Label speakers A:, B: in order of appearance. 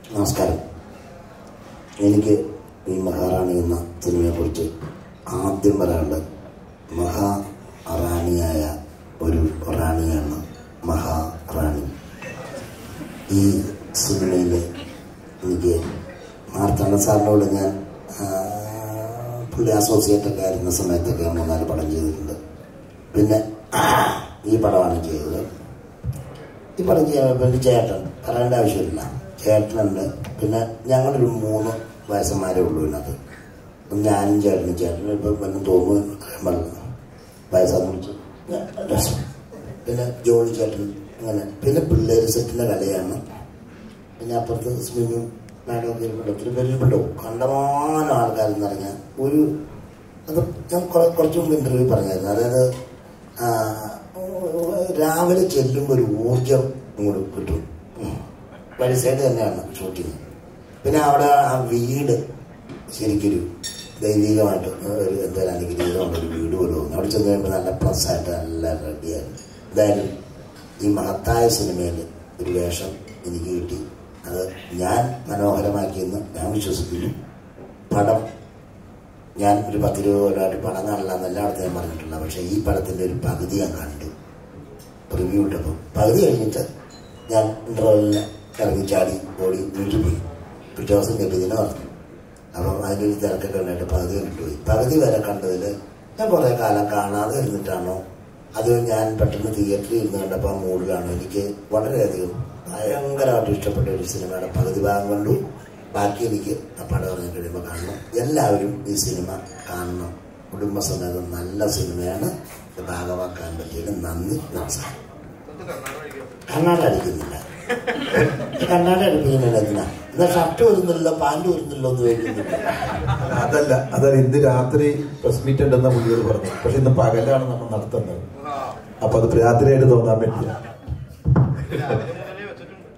A: നമസ്കാരം എനിക്ക് ഈ മഹാറാണി എന്ന സിനിമയെക്കുറിച്ച് ആദ്യം പറയാനുള്ളത് മഹാറാണിയായ ഒരു റാണിയാണ് മഹാറാണി ഈ സിനിമയിൽ എനിക്ക് മാർത്താണ്ഡ സാറിനോട് ഞാൻ ആ, പുള്ളി അസോസിയേറ്റ് ഒക്കെ ആയിരുന്ന സമയത്തൊക്കെ മൂന്നാല് പടം ചെയ്തിട്ടുണ്ട് പിന്നെ ഈ പടമാണ് ചെയ്തത് ഈ പടം ചെയ്യാൻ വേണ്ടി ചേട്ടൻ പറയേണ്ട ആവശ്യമില്ല ചേട്ടനുണ്ട് പിന്നെ ഞങ്ങളൊരു മൂന്ന് വയസ്സന്മാരേ ഉള്ളൂ ഇതിനകത്ത് അപ്പം ഞാനും ചേട്ടനും ചേട്ടനും ഇപ്പം പിന്നെ തോന്നുന്നു വെള്ളം വയസ്സാന്ന് വിളിച്ചു ഞാൻ രസം പിന്നെ ജോളി ചേട്ടൻ അങ്ങനെ പിന്നെ പിള്ളേർ സെറ്റിൻ്റെ കലയാണ് പിന്നെ അപ്പുറത്ത് സ്വിമ്മിങ് മേഡമൊക്കെ ഇരുപ്പുണ്ട് ഒത്തിരി പേര് ഇരുപ്പുണ്ടോ കണ്ടമാനം ആൾക്കാരെന്ന് പറഞ്ഞാൽ ഒരു അത് ഞാൻ കുറെ കുറച്ച് മുമ്പ് ഇൻ്റർവ്യൂ പറഞ്ഞായിരുന്നു അതായത് ആ, രാവിലെ ചെല്ലുമ്പോൾ ഒരു ഊർജം ഇങ്ങോട്ട് കിട്ടും ഉം. വഴി സൈഡ് തന്നെയാണ് ഷൂട്ടിങ് പിന്നെ അവിടെ ആ വീട് ശരിക്കൊരു ദൈവികമായിട്ട് ഒരു എന്തായാലും അനുഗ്രഹീതമുള്ള ഒരു വീട് പോലെ തോന്നി അവിടെ ചെന്ന് കഴിയുമ്പോൾ നല്ല പ്ലസ് ആയിട്ട് നല്ല റെഡിയായി എന്തായാലും ഈ മഹത്തായ സിനിമയിൽ ഒരു വേഷം എനിക്ക് കിട്ടി അത് ഞാൻ മനോഹരമാക്കിയെന്ന് ഞാൻ വിശ്വസിക്കുന്നു പടം ഞാൻ ഒരു പത്ത് രൂപ കൊല്ലമായിട്ട് പടം കാണില്ല എന്ന് എല്ലായിടത്തും ഞാൻ പറഞ്ഞിട്ടില്ല പക്ഷേ ഈ പടത്തിൻ്റെ ഒരു പകുതി ഞാൻ കണ്ടു റിവ്യൂ ഇട്ടപ്പോൾ പകുതി കഴിഞ്ഞിട്ട് ഞാൻ ഇൻ്റർവെല്ലിന് ഇറങ്ങി ചാടി ഓടി വീട്ടിൽ പോയി പിറ്റേ ദിവസം കെട്ടിയതിനെ പറഞ്ഞു അപ്പം അതിൻ്റെ തിരക്കൊക്കെ ഉണ്ടായിട്ട് പകുതി കണ്ടിട്ട് പോയി പകുതി വരെ കണ്ടതിൽ ഞാൻ കുറേ കാലം കാണാതെ ഇരുന്നിട്ടാണോ അത് ഞാൻ പെട്ടെന്ന് തിയേറ്ററിൽ ഇരുന്ന് കണ്ടപ്പോൾ ആ മൂഡിലാണ് എനിക്ക് വളരെയധികം ഭയങ്കരമായിട്ട് ഇഷ്ടപ്പെട്ട ഒരു സിനിമയുടെ പകുതി ഭാഗം കണ്ടു ബാക്കി എനിക്ക് ആ പടം ഇറങ്ങി കഴിയുമ്പോൾ കാണണം എല്ലാവരും ഈ സിനിമ കാണണം കുടുംബസമേതം നല്ല സിനിമയാണ് ഇത് ഭാഗമാക്കാൻ പറ്റിയത് നന്ദി നമസ്കാരം കണ്ണാട അടിക്കുന്നില്ല കണ്ണാട അടിപ്പിക്കുന്നില്ല എന്തിനാ എന്നാ ഷർട്ട് വരുന്നില്ല പാൻറ് വരുന്നില്ല എന്ന് ചോദിക്കുന്നില്ല
B: അതല്ല അതല്ല ഇന്ന് രാത്രി പ്രസ് മീറ്റ് ഉണ്ടെന്ന പുള്ളിയോട് പറഞ്ഞു പക്ഷെ ഇന്ന് പകലാണ് നമ്മൾ നടത്തുന്നത് അപ്പൊ അത് രാത്രിയായിട്ട് തോന്നാൻ പറ്റില്ല